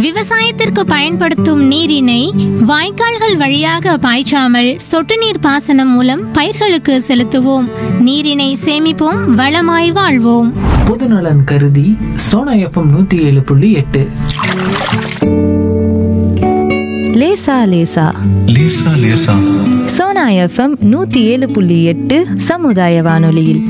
விவசாயத்திற்கு பயன்படுத்தும் நீரினை வாய்க்கால்கள் வழியாக பாய்ச்சாமல் சொட்டு நீர் பாசனம் மூலம் பயிர்களுக்கு செலுத்துவோம் நீரினை சேமிப்போம் வளமாய் வாழ்வோம் பொதுநலன் கருதி சோனா எஃப்எம் நூத்தி ஏழு புள்ளி எட்டு லேசா லேசா லேசா லேசா சோனா எஃப்எம் நூத்தி ஏழு புள்ளி எட்டு சமுதாய வானொலியில்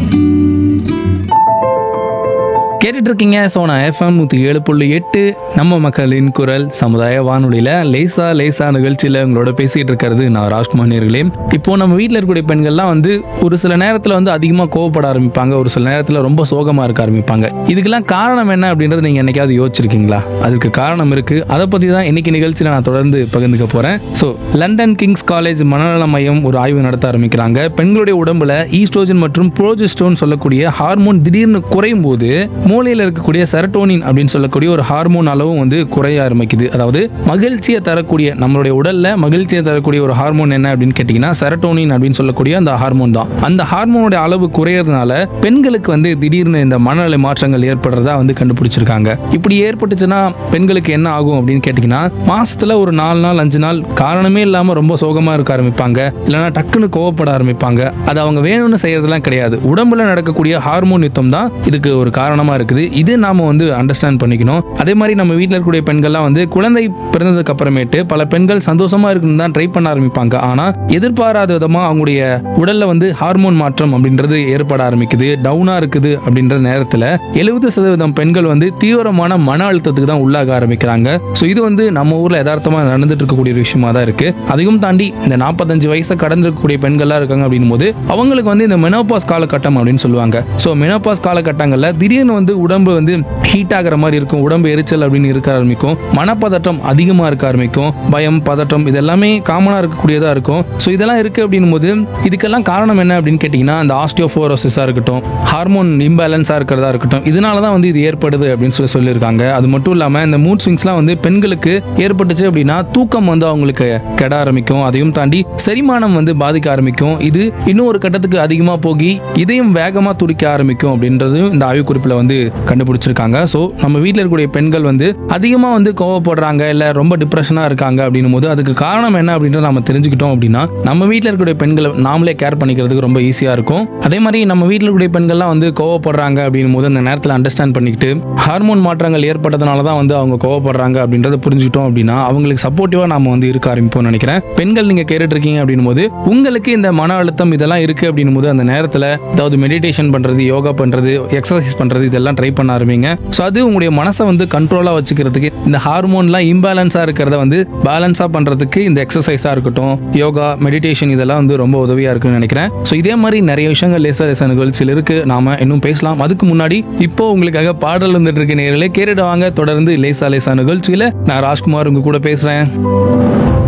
கேட்டுட்டு இருக்கீங்க சோனா எஃப்எம் நூற்றி ஏழு புள்ளி எட்டு நம்ம மக்களின் குரல் சமுதாய வானொலியில் லேசா லேசா நிகழ்ச்சியில் உங்களோட பேசிகிட்டு இருக்கிறது நான் ராஜ்குமார் நேர்களே இப்போ நம்ம வீட்டில் இருக்கக்கூடிய பெண்கள்லாம் வந்து ஒரு சில நேரத்தில் வந்து அதிகமாக கோவப்பட ஆரம்பிப்பாங்க ஒரு சில நேரத்தில் ரொம்ப சோகமாக இருக்க ஆரம்பிப்பாங்க இதுக்கெல்லாம் காரணம் என்ன அப்படின்றது நீங்கள் என்னைக்காவது யோசிச்சிருக்கீங்களா அதுக்கு காரணம் இருக்குது அதை பற்றி தான் இன்னைக்கு நிகழ்ச்சியில் நான் தொடர்ந்து பகிர்ந்துக்க போகிறேன் ஸோ லண்டன் கிங்ஸ் காலேஜ் மனநல மையம் ஒரு ஆய்வு நடத்த ஆரம்பிக்கிறாங்க பெண்களுடைய உடம்புல ஈஸ்ட்ரோஜன் மற்றும் ப்ரோஜெஸ்டோன் சொல்லக்கூடிய ஹார்மோன் திடீர்னு குறையும் போது மூளையில் இருக்கக்கூடிய செரட்டோனின் அப்படின்னு சொல்லக்கூடிய ஒரு ஹார்மோன் அளவும் வந்து குறைய ஆரம்பிக்குது அதாவது மகிழ்ச்சியை தரக்கூடிய நம்மளுடைய உடல்ல மகிழ்ச்சியை தரக்கூடிய ஒரு ஹார்மோன் என்ன அப்படின்னு கேட்டிங்கன்னா செரட்டோனின் அப்படின்னு சொல்லக்கூடிய அந்த ஹார்மோன் தான் அந்த ஹார்மோனுடைய அளவு குறையறதுனால பெண்களுக்கு வந்து திடீர்னு இந்த மனநிலை மாற்றங்கள் ஏற்படுறதா வந்து கண்டுபிடிச்சிருக்காங்க இப்படி ஏற்பட்டுச்சுன்னா பெண்களுக்கு என்ன ஆகும் அப்படின்னு கேட்டிங்கன்னா மாசத்துல ஒரு நாலு நாள் அஞ்சு நாள் காரணமே இல்லாம ரொம்ப சோகமா இருக்க ஆரம்பிப்பாங்க இல்லைன்னா டக்குன்னு கோவப்பட ஆரம்பிப்பாங்க அது அவங்க வேணும்னு செய்யறதெல்லாம் கிடையாது உடம்புல நடக்கக்கூடிய ஹார்மோன் யுத்தம் தான் இதுக்கு ஒரு காரணமா இருக்குது இது நாம வந்து அண்டர்ஸ்டாண்ட் பண்ணிக்கணும் அதே மாதிரி நம்ம வீட்டில் இருக்கக்கூடிய பெண்கள்லாம் வந்து குழந்தை பிறந்ததுக்கு அப்புறமேட்டு பல பெண்கள் சந்தோஷமா இருக்கணும் தான் ட்ரை பண்ண ஆரம்பிப்பாங்க ஆனா எதிர்பாராத விதமா அவங்களுடைய உடல்ல வந்து ஹார்மோன் மாற்றம் அப்படின்றது ஏற்பட ஆரம்பிக்குது டவுனா இருக்குது அப்படின்ற நேரத்துல எழுபது சதவீதம் பெண்கள் வந்து தீவிரமான மன அழுத்தத்துக்கு தான் உள்ளாக ஆரம்பிக்கிறாங்க ஸோ இது வந்து நம்ம ஊர்ல யதார்த்தமா நடந்துட்டு இருக்கக்கூடிய ஒரு விஷயமா தான் இருக்கு அதையும் தாண்டி இந்த நாற்பத்தஞ்சு வயசை கடந்திருக்கக்கூடிய பெண்கள்லாம் இருக்காங்க அப்படின்னும் போது அவங்களுக்கு வந்து இந்த மெனோபாஸ் காலகட்டம் அப்படின்னு சொல்லுவாங்க ஸோ மெனோபாஸ் காலகட்டங்களில் திடீர்னு வந்து உடம்பு வந்து ஹீட் ஆகிற மாதிரி இருக்கும் உடம்பு எரிச்சல் அப்படின்னு இருக்க ஆரம்பிக்கும் மனப்பதட்டம் அதிகமாக இருக்க ஆரம்பிக்கும் பயம் பதட்டம் இது எல்லாமே காமனாக இருக்கக்கூடியதாக இருக்கும் ஸோ இதெல்லாம் இருக்கு அப்படின்னும் போது இதுக்கெல்லாம் காரணம் என்ன அப்படின்னு கேட்டிங்கன்னா இந்த ஆஸ்டியோஃபோரோசிஸாக இருக்கட்டும் ஹார்மோன் இம்பேலன்ஸாக இருக்கிறதா இருக்கட்டும் இதனால தான் வந்து இது ஏற்படுது அப்படின்னு சொல்லி சொல்லியிருக்காங்க அது மட்டும் இல்லாமல் இந்த மூட் ஸ்விங்ஸ்லாம் வந்து பெண்களுக்கு ஏற்பட்டுச்சு அப்படின்னா தூக்கம் வந்து அவங்களுக்கு கெட ஆரம்பிக்கும் அதையும் தாண்டி செரிமானம் வந்து பாதிக்க ஆரம்பிக்கும் இது இன்னும் ஒரு கட்டத்துக்கு அதிகமாக போகி இதயம் வேகமாக துடிக்க ஆரம்பிக்கும் அப்படின்றது இந்த ஆய்வுக்குறிப்பில் வந்து கண்டுபிடிச்சிருக்காங்க ஸோ நம்ம வீட்டில் இருக்கக்கூடிய பெண்கள் வந்து அதிகமாக வந்து கோவப்படுறாங்க இல்லை ரொம்ப டிப்ரெஷனாக இருக்காங்க அப்படின்னும் போது அதுக்கு காரணம் என்ன அப்படின்றத நம்ம தெரிஞ்சுக்கிட்டோம் அப்படின்னா நம்ம வீட்டில் இருக்கக்கூடிய பெண்களை நாமளே கேர் பண்ணிக்கிறதுக்கு ரொம்ப ஈஸியாக இருக்கும் அதே மாதிரி நம்ம வீட்டில் இருக்கக்கூடிய பெண்கள்லாம் வந்து கோவப்படுறாங்க அப்படின்னும் போது அந்த நேரத்தில் அண்டர்ஸ்டாண்ட் பண்ணிக்கிட்டு ஹார்மோன் மாற்றங்கள் ஏற்பட்டதுனால தான் வந்து அவங்க கோவப்படுறாங்க அப்படின்றத புரிஞ்சுக்கிட்டோம் அப்படின்னா அவங்களுக்கு சப்போர்ட்டிவாக நாம வந்து இருக்க ஆரம்பிப்போம்னு நினைக்கிறேன் பெண்கள் நீங்கள் கேட்டுட்டு இருக்கீங்க அப்படின்னும் போது உங்களுக்கு இந்த மன அழுத்தம் இதெல்லாம் இருக்கு அப்படின்னும் போது அந்த நேரத்தில் ஏதாவது மெடிடேஷன் பண்றது யோகா பண்றது எக்ஸசைஸ் பண்றது இதெல்லாம் ட்ரை பண்ண ஆரம்பிங்க ஸோ அது உங்களுடைய மனசை வந்து கண்ட்ரோலாக வச்சுக்கிறதுக்கு இந்த ஹார்மோன்லாம் இம்பேலன்ஸாக இருக்கிறத வந்து பேலன்ஸாக பண்றதுக்கு இந்த எக்ஸசைஸாக இருக்கட்டும் யோகா மெடிடேஷன் இதெல்லாம் வந்து ரொம்ப உதவியாக இருக்குன்னு நினைக்கிறேன் ஸோ இதே மாதிரி நிறைய விஷயங்கள் லேசா லேசா நிகழ்ச்சியில் இருக்கு நாம இன்னும் பேசலாம் அதுக்கு முன்னாடி இப்போ உங்களுக்காக பாடல் வந்துட்டு இருக்க நேரில் கேட்டுட்டு வாங்க தொடர்ந்து லேசா லேசா நிகழ்ச்சியில் நான் ராஜ்குமார் உங்க கூட பேசுறேன்